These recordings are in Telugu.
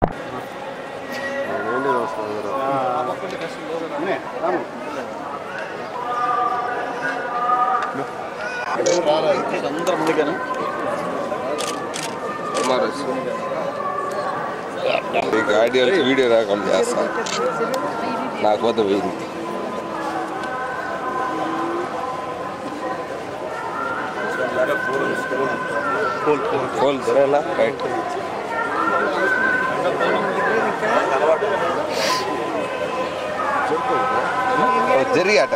నీకు ఆడియో వీడియో రాకుండా చేస్తా నాకు వద్ద పోయింది ఫోన్ సరేనా రైట్ జరిగాట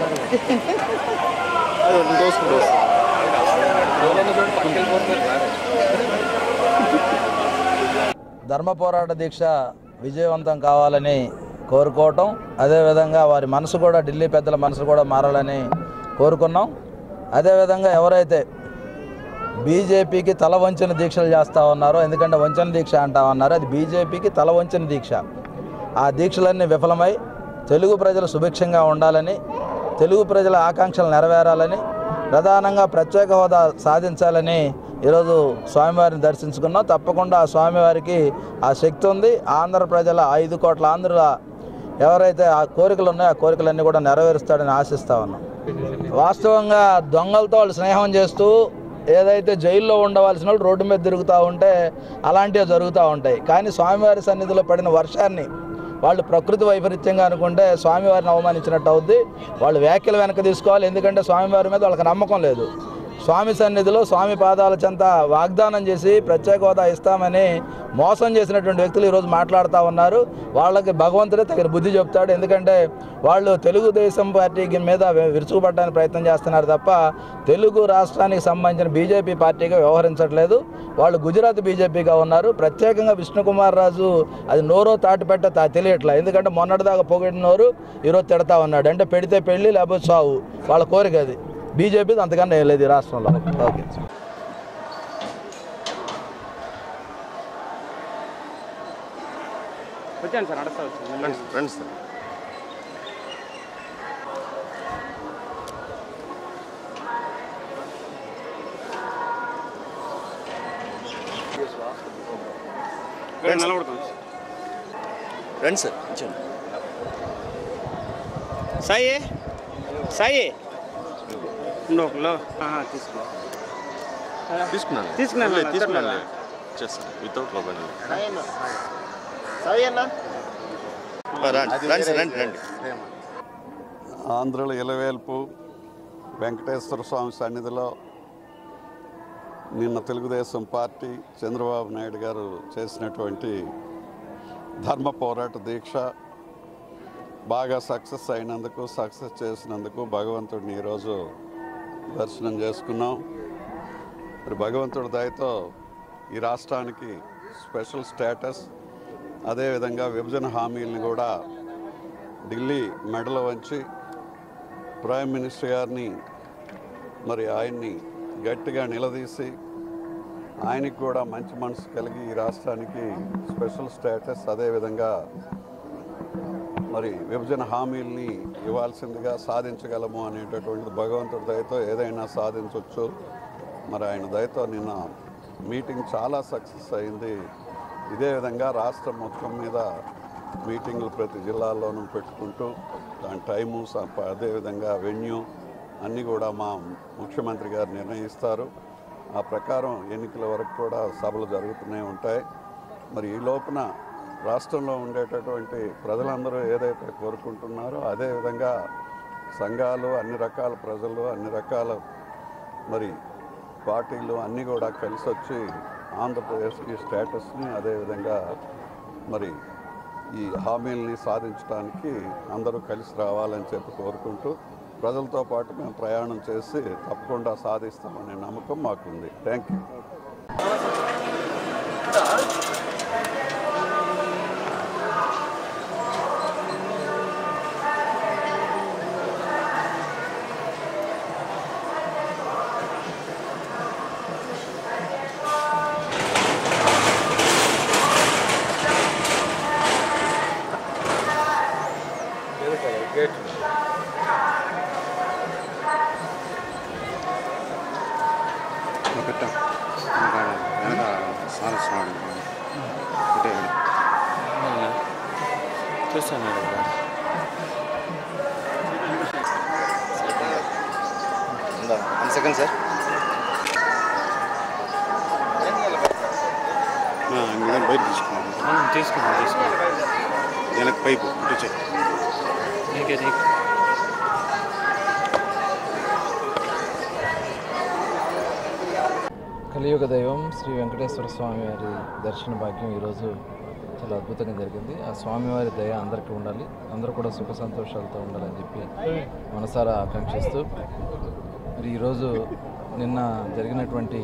ధర్మ పోరాట దీక్ష విజయవంతం కావాలని కోరుకోవటం అదేవిధంగా వారి మనసు కూడా ఢిల్లీ పెద్దల మనసు కూడా మారాలని కోరుకున్నాం అదేవిధంగా ఎవరైతే బీజేపీకి తల వంచిన దీక్షలు చేస్తూ ఉన్నారో ఎందుకంటే వంచన దీక్ష అంటా ఉన్నారు అది బీజేపీకి తల వంచిన దీక్ష ఆ దీక్షలన్నీ విఫలమై తెలుగు ప్రజలు సుభిక్షంగా ఉండాలని తెలుగు ప్రజల ఆకాంక్షలు నెరవేరాలని ప్రధానంగా ప్రత్యేక హోదా సాధించాలని ఈరోజు స్వామివారిని దర్శించుకున్నాం తప్పకుండా ఆ స్వామివారికి ఆ శక్తి ఉంది ఆంధ్ర ప్రజల ఐదు కోట్ల ఆంధ్రుల ఎవరైతే ఆ కోరికలు ఉన్నాయో ఆ కోరికలన్నీ కూడా నెరవేరుస్తాడని ఆశిస్తా ఉన్నాం వాస్తవంగా దొంగలతో వాళ్ళు స్నేహం చేస్తూ ఏదైతే జైల్లో ఉండవలసిన వాళ్ళు రోడ్డు మీద తిరుగుతూ ఉంటే అలాంటివి జరుగుతూ ఉంటాయి కానీ స్వామివారి సన్నిధిలో పడిన వర్షాన్ని వాళ్ళు ప్రకృతి వైపరీత్యంగా అనుకుంటే స్వామివారిని అవమానించినట్టు అవుద్ది వాళ్ళు వ్యాఖ్యలు వెనక తీసుకోవాలి ఎందుకంటే స్వామివారి మీద వాళ్ళకి నమ్మకం లేదు స్వామి సన్నిధిలో స్వామి పాదాల చెంత వాగ్దానం చేసి ప్రత్యేక హోదా ఇస్తామని మోసం చేసినటువంటి వ్యక్తులు ఈరోజు మాట్లాడుతూ ఉన్నారు వాళ్ళకి భగవంతుడే తగిన బుద్ధి చెప్తాడు ఎందుకంటే వాళ్ళు తెలుగుదేశం పార్టీకి మీద విరుచుకుపడడానికి ప్రయత్నం చేస్తున్నారు తప్ప తెలుగు రాష్ట్రానికి సంబంధించిన బీజేపీ పార్టీగా వ్యవహరించట్లేదు వాళ్ళు గుజరాత్ బీజేపీగా ఉన్నారు ప్రత్యేకంగా విష్ణుకుమార్ రాజు అది నోరో తాటి పెట్ట తా తెలియట్లా ఎందుకంటే మొన్నటిదాకా పొగిడిన నోరు ఈరోజు తిడతా ఉన్నాడు అంటే పెడితే పెళ్ళి లేకపోతే సావు వాళ్ళ కోరిక అది బీజేపీ అంతకన్నా ఏం లేదు ఈ రాష్ట్రంలో ఓకే వచ్చాను సార్ నడుస్తా వచ్చాను ఫ్రెండ్స్ నిలబడతాను రండి సార్ కూర్చోండి సాయి సాయి ఉండు ఒకలో ఆహా, తీసుకో తీసుకున్నాను తీసుకున్నాను లే, అన్న, తీసుకున్నాను చెప్పలేదు. చేస్తాను వితౌట్ మొబైల్ సాయి అన్న రండి రండి సార్ రండి రండి ఆంధ్రుల ఇలవేల్పు వెంకటేశ్వర స్వామి సన్నిధిలో నిన్న తెలుగుదేశం పార్టీ చంద్రబాబు నాయుడు గారు చేసినటువంటి ధర్మ పోరాట దీక్ష బాగా సక్సెస్ అయినందుకు సక్సెస్ చేసినందుకు భగవంతుడిని ఈరోజు దర్శనం చేసుకున్నాం మరి భగవంతుడి దయతో ఈ రాష్ట్రానికి స్పెషల్ స్టేటస్ అదేవిధంగా విభజన హామీలను కూడా ఢిల్లీ మెడలో వంచి ప్రైమ్ మినిస్టర్ గారిని మరి ఆయన్ని గట్టిగా నిలదీసి ఆయనకి కూడా మంచి మనసు కలిగి ఈ రాష్ట్రానికి స్పెషల్ స్టేటస్ అదేవిధంగా మరి విభజన హామీల్ని ఇవ్వాల్సిందిగా సాధించగలము అనేటటువంటిది భగవంతుడి దయతో ఏదైనా సాధించవచ్చు మరి ఆయన దయతో నిన్న మీటింగ్ చాలా సక్సెస్ అయింది ఇదే విధంగా రాష్ట్రం మొత్తం మీద మీటింగ్లు ప్రతి జిల్లాల్లోనూ పెట్టుకుంటూ దాని టైము స- అదేవిధంగా వెన్యూ అన్నీ కూడా మా ముఖ్యమంత్రి గారు నిర్ణయిస్తారు ఆ ప్రకారం ఎన్నికల వరకు కూడా సభలు జరుగుతూనే ఉంటాయి మరి ఈ లోపున రాష్ట్రంలో ఉండేటటువంటి ప్రజలందరూ ఏదైతే కోరుకుంటున్నారో అదేవిధంగా సంఘాలు అన్ని రకాల ప్రజలు అన్ని రకాల మరి పార్టీలు అన్నీ కూడా కలిసి వచ్చి ఆంధ్రప్రదేశ్కి స్టేటస్ని అదేవిధంగా మరి ఈ హామీల్ని సాధించడానికి అందరూ కలిసి రావాలని చెప్పి కోరుకుంటూ ప్రజలతో పాటు మేము ప్రయాణం చేసి తప్పకుండా సాధిస్తామనే నమ్మకం మాకుంది థ్యాంక్ యూ పెట్టాం చూస్తాను వన్ సెకండ్ సార్ ఇందులో బయట తీసుకున్నాను తీసుకున్నాను తీసుకున్నాను వెనక్కి పైపు ఇటు చెయ్యి నీకే నీకు కలియుగ దైవం శ్రీ వెంకటేశ్వర స్వామి వారి దర్శన భాగ్యం ఈరోజు చాలా అద్భుతంగా జరిగింది ఆ స్వామివారి దయ అందరికీ ఉండాలి అందరూ కూడా సుఖ సంతోషాలతో ఉండాలని చెప్పి మనసారా ఆకాంక్షిస్తూ మరి ఈరోజు నిన్న జరిగినటువంటి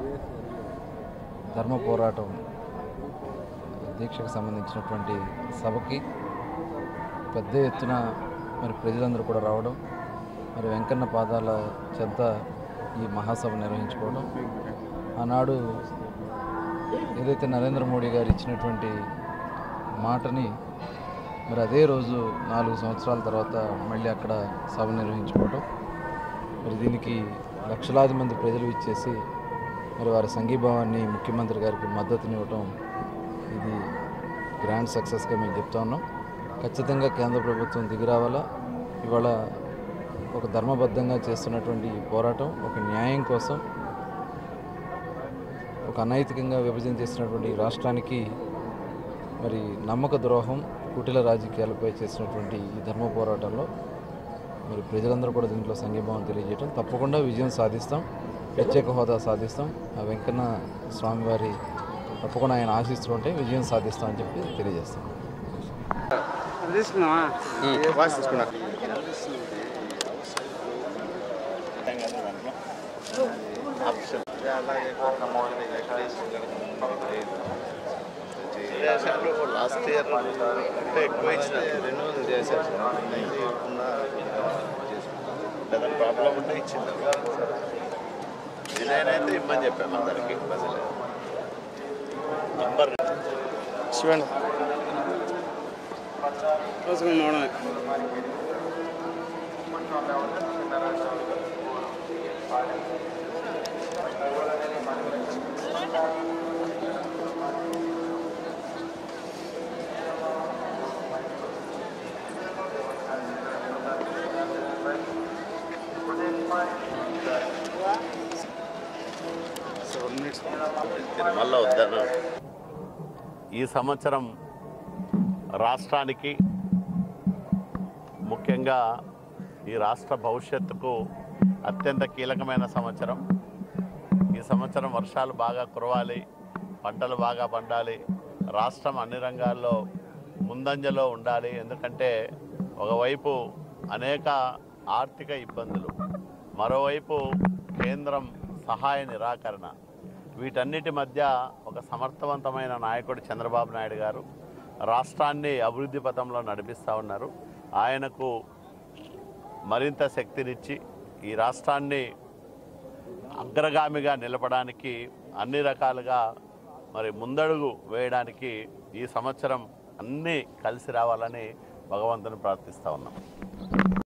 ధర్మ పోరాటం దీక్షకు సంబంధించినటువంటి సభకి పెద్ద ఎత్తున మరి ప్రజలందరూ కూడా రావడం మరి వెంకన్న పాదాల చెంత ఈ మహాసభ నిర్వహించుకోవడం ఆనాడు ఏదైతే నరేంద్ర మోడీ గారు ఇచ్చినటువంటి మాటని మరి అదే రోజు నాలుగు సంవత్సరాల తర్వాత మళ్ళీ అక్కడ సభ నిర్వహించుకోవడం మరి దీనికి లక్షలాది మంది ప్రజలు ఇచ్చేసి మరి వారి సంఘీభావాన్ని ముఖ్యమంత్రి గారికి మద్దతునివ్వటం ఇది గ్రాండ్ సక్సెస్గా మేము చెప్తా ఉన్నాం ఖచ్చితంగా కేంద్ర ప్రభుత్వం దిగి రావాలా ఇవాళ ఒక ధర్మబద్ధంగా చేస్తున్నటువంటి ఈ పోరాటం ఒక న్యాయం కోసం ఒక అనైతికంగా విభజన చేసినటువంటి ఈ రాష్ట్రానికి మరి నమ్మక ద్రోహం కుటిల రాజకీయాలపై చేసినటువంటి ఈ ధర్మ పోరాటంలో మరి ప్రజలందరూ కూడా దీంట్లో సంఘీభావం తెలియజేయడం తప్పకుండా విజయం సాధిస్తాం ప్రత్యేక హోదా సాధిస్తాం ఆ వెంకన్న స్వామివారి తప్పకుండా ఆయన ఆశిస్తుంటే విజయం సాధిస్తాం అని చెప్పి తెలియజేస్తాం తీసుకున్నావా వాయిస్ తీసుకున్నా లాస్ట్ ఇయర్ అంటే ఎక్కువ ఇచ్చిన రెన్యూవల్ చేశారు సార్ నైన్టీ ఏదైనా ప్రాబ్లం ఉంటే ఇచ్చింది డిజైన్ అయితే ఇమ్మని చెప్పాము అందరికి ఇబ్బంది లేదు నంబర్ శివన్ చూసుకుని చూడమే తిరుమల వద్దాను ఈ సంవత్సరం రాష్ట్రానికి ముఖ్యంగా ఈ రాష్ట్ర భవిష్యత్తుకు అత్యంత కీలకమైన సంవత్సరం ఈ సంవత్సరం వర్షాలు బాగా కురవాలి పంటలు బాగా పండాలి రాష్ట్రం అన్ని రంగాల్లో ముందంజలో ఉండాలి ఎందుకంటే ఒకవైపు అనేక ఆర్థిక ఇబ్బందులు మరోవైపు కేంద్రం సహాయ నిరాకరణ వీటన్నిటి మధ్య ఒక సమర్థవంతమైన నాయకుడు చంద్రబాబు నాయుడు గారు రాష్ట్రాన్ని అభివృద్ధి పథంలో నడిపిస్తూ ఉన్నారు ఆయనకు మరింత శక్తినిచ్చి ఈ రాష్ట్రాన్ని అగ్రగామిగా నిలపడానికి అన్ని రకాలుగా మరి ముందడుగు వేయడానికి ఈ సంవత్సరం అన్నీ కలిసి రావాలని భగవంతుని ప్రార్థిస్తూ ఉన్నాం